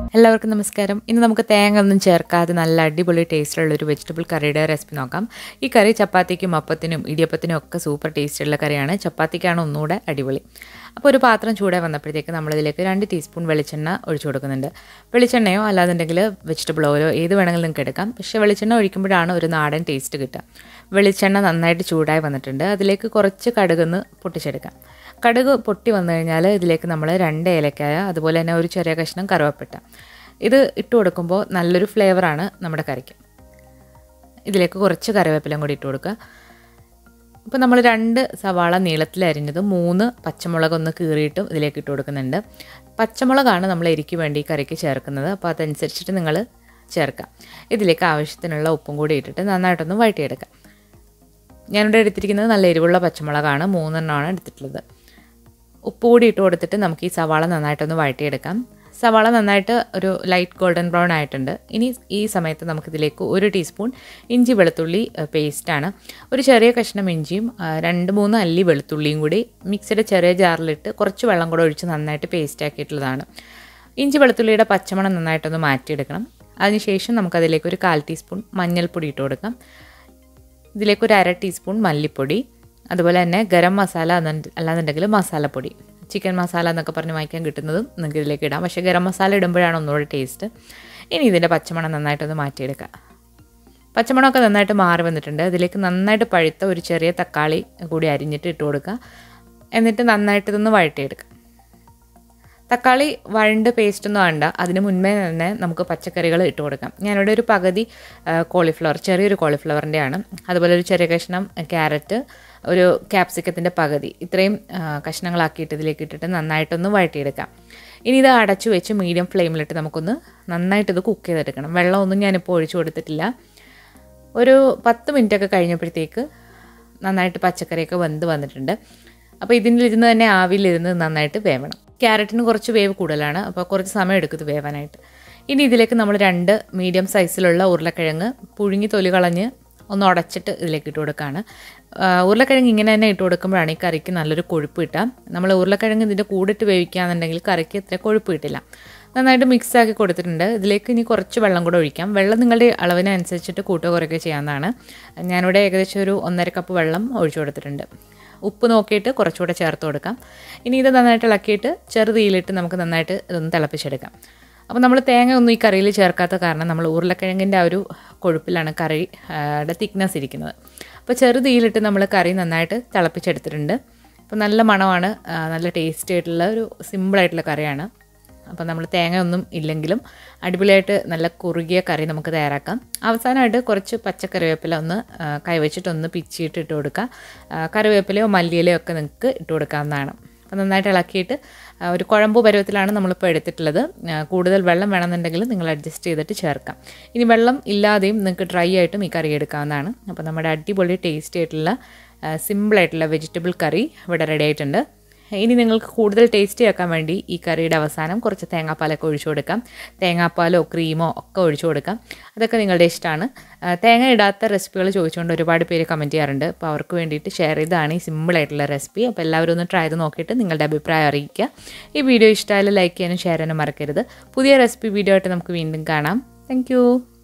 എല്ലാവർക്കും നമസ്കാരം ഇന്ന് നമുക്ക് തേങ്ങ ഒന്നും ചേർക്കാതെ നല്ല അടിപൊളി ടേസ്റ്റുള്ള ഒരു വെജിറ്റബിൾ കറിയുടെ റെസിപ്പി നോക്കാം ഈ കറി ചപ്പാത്തിക്കും അപ്പത്തിനും ഇടിയപ്പത്തിനും ഒക്കെ സൂപ്പർ ടേസ്റ്റുള്ള കറിയാണ് ചപ്പാത്തിക്കാണ് ഒന്നുകൂടെ അടിപൊളി അപ്പോൾ ഒരു പാത്രം ചൂടായി വന്നപ്പോഴത്തേക്ക് നമ്മളിതിലേക്ക് രണ്ട് ടീസ്പൂൺ വെളിച്ചെണ്ണ ഒഴിച്ചു കൊടുക്കുന്നുണ്ട് വെളിച്ചെണ്ണയോ അല്ലാന്നുണ്ടെങ്കിൽ വെജിറ്റബിൾ ഓയിലോ ഏത് വേണമെങ്കിലും നിങ്ങൾക്ക് എടുക്കാം പക്ഷേ വെളിച്ചെണ്ണ ഒഴിക്കുമ്പോഴാണ് ഒരു നാടൻ ടേസ്റ്റ് കിട്ടുക വെളിച്ചെണ്ണ നന്നായിട്ട് ചൂടായി വന്നിട്ടുണ്ട് അതിലേക്ക് കുറച്ച് കടുകൊന്ന് പൊട്ടിച്ചെടുക്കാം കടുക് പൊട്ടി വന്നു കഴിഞ്ഞാൽ ഇതിലേക്ക് നമ്മൾ രണ്ട് ഏലക്കായ അതുപോലെ തന്നെ ഒരു ചെറിയ കഷ്ണം കറുവപ്പട്ട ഇത് ഇട്ട് കൊടുക്കുമ്പോൾ നല്ലൊരു ഫ്ലേവറാണ് നമ്മുടെ കറിക്ക് ഇതിലേക്ക് കുറച്ച് കറിവേപ്പിലയും കൂടി ഇട്ട് കൊടുക്കുക ഇപ്പോൾ നമ്മൾ രണ്ട് സവാള നീളത്തിൽ അരിഞ്ഞതും മൂന്ന് പച്ചമുളക് ഒന്ന് കീറിയിട്ടും ഇതിലേക്ക് ഇട്ട് കൊടുക്കുന്നുണ്ട് പച്ചമുളകാണ് നമ്മൾ എരിക്ക് വേണ്ടി ഈ കറിക്ക് ചേർക്കുന്നത് അപ്പോൾ അതനുസരിച്ചിട്ട് നിങ്ങൾ ചേർക്കാം ഇതിലേക്ക് ആവശ്യത്തിനുള്ള ഉപ്പും കൂടി ഇട്ടിട്ട് നന്നായിട്ടൊന്ന് വഴറ്റിയെടുക്കാം ഞാനിവിടെ എടുത്തിരിക്കുന്നത് നല്ല എരിവുള്ള പച്ചമുളകാണ് മൂന്നെണ്ണമാണ് എടുത്തിട്ടുള്ളത് ഉപ്പ് കൂടി ഇട്ട് കൊടുത്തിട്ട് നമുക്ക് ഈ സവാള നന്നായിട്ടൊന്ന് വഴറ്റിയെടുക്കാം സവാള നന്നായിട്ട് ഒരു ലൈറ്റ് ഗോൾഡൻ ബ്രൗൺ ആയിട്ടുണ്ട് ഇനി ഈ സമയത്ത് നമുക്കിതിലേക്ക് ഒരു ടീസ്പൂൺ ഇഞ്ചി വെളുത്തുള്ളി പേസ്റ്റാണ് ഒരു ചെറിയ കഷ്ണം ഇഞ്ചിയും രണ്ട് മൂന്ന് അല്ലി വെളുത്തുള്ളിയും കൂടി മിക്സിയുടെ ചെറിയ ജാറിലിട്ട് കുറച്ച് വെള്ളം കൂടെ ഒഴിച്ച് നന്നായിട്ട് പേസ്റ്റ് ആക്കിയിട്ടുള്ളതാണ് ഇഞ്ചി വെളുത്തുള്ളിയുടെ പച്ചമണം നന്നായിട്ടൊന്ന് മാറ്റിയെടുക്കണം അതിനുശേഷം നമുക്കതിലേക്ക് ഒരു കാൽ ടീസ്പൂൺ മഞ്ഞൾപ്പൊടി ഇട്ട് കൊടുക്കാം ഇതിലേക്ക് ഒരു അര ടീസ്പൂൺ മല്ലിപ്പൊടി അതുപോലെ തന്നെ ഗരം മസാല അല്ലാന്നുണ്ടെങ്കിൽ മസാലപ്പൊടി ചിക്കൻ മസാല എന്നൊക്കെ പറഞ്ഞ് വാങ്ങിക്കാൻ കിട്ടുന്നതും നിങ്ങൾക്ക് ഇതിലേക്ക് ഇടാം പക്ഷേ ഗരം മസാല ഇടുമ്പോഴാണ് ഒന്നുകൂടെ ടേസ്റ്റ് ഇനി ഇതിൻ്റെ പച്ചമണം നന്നായിട്ടൊന്ന് മാറ്റിയെടുക്കുക പച്ചമണമൊക്കെ നന്നായിട്ട് മാറി വന്നിട്ടുണ്ട് അതിലേക്ക് നന്നായിട്ട് പഴുത്ത ഒരു ചെറിയ തക്കാളി കൂടി അരിഞ്ഞിട്ട് ഇട്ട് കൊടുക്കുക എന്നിട്ട് നന്നായിട്ട് ഇതൊന്ന് വഴറ്റിയെടുക്കുക തക്കാളി വഴണ്ട് പേസ്റ്റൊന്നും വേണ്ട അതിന് മുൻപേ തന്നെ നമുക്ക് പച്ചക്കറികൾ ഇട്ട് കൊടുക്കാം ഞാനിവിടെ ഒരു പകുതി കോളിഫ്ലവർ ചെറിയൊരു കോളിഫ്ലവറിൻ്റെയാണ് അതുപോലെ ഒരു ചെറിയ കഷ്ണം ക്യാരറ്റ് ഒരു ക്യാപ്സിക്കത്തിൻ്റെ പകുതി ഇത്രയും കഷ്ണങ്ങളാക്കിയിട്ട് ഇതിലേക്ക് ഇട്ടിട്ട് നന്നായിട്ടൊന്ന് വഴറ്റിയെടുക്കാം ഇനി ഇത് അടച്ചു വെച്ച് മീഡിയം ഫ്ലെയിമിലിട്ട് നമുക്കൊന്ന് നന്നായിട്ട് ഇത് കുക്ക് ചെയ്തെടുക്കണം വെള്ളമൊന്നും ഞാനിപ്പോൾ ഒഴിച്ചു കൊടുത്തിട്ടില്ല ഒരു പത്ത് മിനിറ്റൊക്കെ കഴിഞ്ഞപ്പോഴത്തേക്ക് നന്നായിട്ട് പച്ചക്കറിയൊക്കെ വെന്ത് വന്നിട്ടുണ്ട് അപ്പോൾ ഇതിലിരുന്ന് തന്നെ ആവിയിലിരുന്ന് നന്നായിട്ട് വേവണം ക്യാരറ്റിന് കുറച്ച് വേവ് കൂടുതലാണ് അപ്പോൾ കുറച്ച് സമയം എടുക്കും ഇത് വേവാനായിട്ട് ഇനി ഇതിലേക്ക് നമ്മൾ രണ്ട് മീഡിയം സൈസിലുള്ള ഉരുളക്കിഴങ്ങ് പുഴുങ്ങി തൊലി കളഞ്ഞ് ഒന്ന് ഉടച്ചിട്ട് ഇതിലേക്ക് ഇട്ട് കൊടുക്കുകയാണ് ഉരുളക്കിഴങ്ങ് ഇങ്ങനെ തന്നെ ഇട്ട് കൊടുക്കുമ്പോഴാണ് ഈ കറിക്ക് നല്ലൊരു കൊഴുപ്പ് കിട്ടുക നമ്മൾ ഉരുളക്കിഴങ്ങ് ഇതിൻ്റെ കൂടിട്ട് വേവിക്കുകയാണെന്നുണ്ടെങ്കിൽ കറിക്ക് ഇത്ര കൊഴുപ്പ് കിട്ടില്ല നന്നായിട്ട് മിക്സ് ആക്കി കൊടുത്തിട്ടുണ്ട് ഇതിലേക്ക് ഇനി കുറച്ച് വെള്ളം കൂടെ ഒഴിക്കാം വെള്ളം നിങ്ങളുടെ അളവിനനുസരിച്ചിട്ട് കൂട്ടുക കുറയ്ക്കുക ചെയ്യാവുന്നതാണ് ഞാനിവിടെ ഏകദേശം ഒരു ഒന്നര കപ്പ് വെള്ളം ഒഴിച്ചു കൊടുത്തിട്ടുണ്ട് ഉപ്പ് നോക്കിയിട്ട് കുറച്ചുകൂടെ ചേർത്ത് കൊടുക്കാം ഇനി ഇത് നന്നായിട്ട് ഇളക്കിയിട്ട് ചെറുതീയിലിട്ട് നമുക്ക് നന്നായിട്ട് ഇതൊന്ന് തിളപ്പിച്ചെടുക്കാം അപ്പോൾ നമ്മൾ തേങ്ങ ഒന്നും ഈ കറിയിൽ ചേർക്കാത്ത കാരണം നമ്മൾ ഉരുളക്കിഴങ്ങിൻ്റെ ആ ഒരു കൊഴുപ്പിലാണ് കറിയുടെ തിക്നെസ് ഇരിക്കുന്നത് അപ്പോൾ ചെറുതീയിലിട്ട് നമ്മൾ കറി നന്നായിട്ട് തിളപ്പിച്ചെടുത്തിട്ടുണ്ട് അപ്പോൾ നല്ല മണമാണ് നല്ല ടേസ്റ്റി ആയിട്ടുള്ള ഒരു സിമ്പിളായിട്ടുള്ള കറിയാണ് അപ്പോൾ നമ്മൾ തേങ്ങ ഒന്നും ഇല്ലെങ്കിലും അടിപൊളിയായിട്ട് നല്ല കുറുകിയ കറി നമുക്ക് തയ്യാറാക്കാം അവസാനമായിട്ട് കുറച്ച് പച്ചക്കറിവേപ്പില ഒന്ന് കൈവച്ചിട്ടൊന്ന് പിച്ചിയിട്ട് ഇട്ട് കൊടുക്കുക കറിവേപ്പിലയോ മല്ലിയിലയോ ഒക്കെ നിങ്ങൾക്ക് ഇട്ട് കൊടുക്കാവുന്നതാണ് അപ്പോൾ നന്നായിട്ട് ഇളക്കിയിട്ട് ഒരു കുഴമ്പ് പരുവത്തിലാണ് നമ്മളിപ്പോൾ എടുത്തിട്ടുള്ളത് കൂടുതൽ വെള്ളം വേണമെന്നുണ്ടെങ്കിൽ നിങ്ങൾ അഡ്ജസ്റ്റ് ചെയ്തിട്ട് ചേർക്കാം ഇനി വെള്ളം ഇല്ലാതെയും നിങ്ങൾക്ക് ഡ്രൈ ആയിട്ടും ഈ കറി എടുക്കാവുന്നതാണ് അപ്പോൾ നമ്മുടെ അടിപൊളി ടേസ്റ്റി ആയിട്ടുള്ള സിമ്പിളായിട്ടുള്ള വെജിറ്റബിൾ കറി ഇവിടെ റെഡി ആയിട്ടുണ്ട് ഇനി നിങ്ങൾക്ക് കൂടുതൽ ടേസ്റ്റി ആക്കാൻ വേണ്ടി ഈ കറിയുടെ അവസാനം കുറച്ച് തേങ്ങാപ്പാലൊക്കെ ഒഴിച്ചു കൊടുക്കാം തേങ്ങാപ്പാലോ ക്രീമോ ഒക്കെ ഒഴിച്ചു കൊടുക്കാം അതൊക്കെ നിങ്ങളുടെ ഇഷ്ടമാണ് തേങ്ങ ഇടാത്ത റെസിപ്പികൾ ചോദിച്ചുകൊണ്ട് ഒരുപാട് പേര് കമൻറ്റ് ചെയ്യാറുണ്ട് അപ്പോൾ അവർക്ക് വേണ്ടിയിട്ട് ഷെയർ ചെയ്താണ് ഈ സിമ്പിളായിട്ടുള്ള റെസിപ്പി അപ്പോൾ എല്ലാവരും ഒന്ന് ട്രൈ ചെയ്ത് നോക്കിയിട്ട് നിങ്ങളുടെ അഭിപ്രായം അറിയിക്കുക ഈ വീഡിയോ ഇഷ്ടമായാലും ലൈക്ക് ചെയ്യാനും ഷെയർ ചെയ്യാനും മറക്കരുത് പുതിയ റെസിപ്പി വീഡിയോ ആയിട്ട് നമുക്ക് വീണ്ടും കാണാം താങ്ക്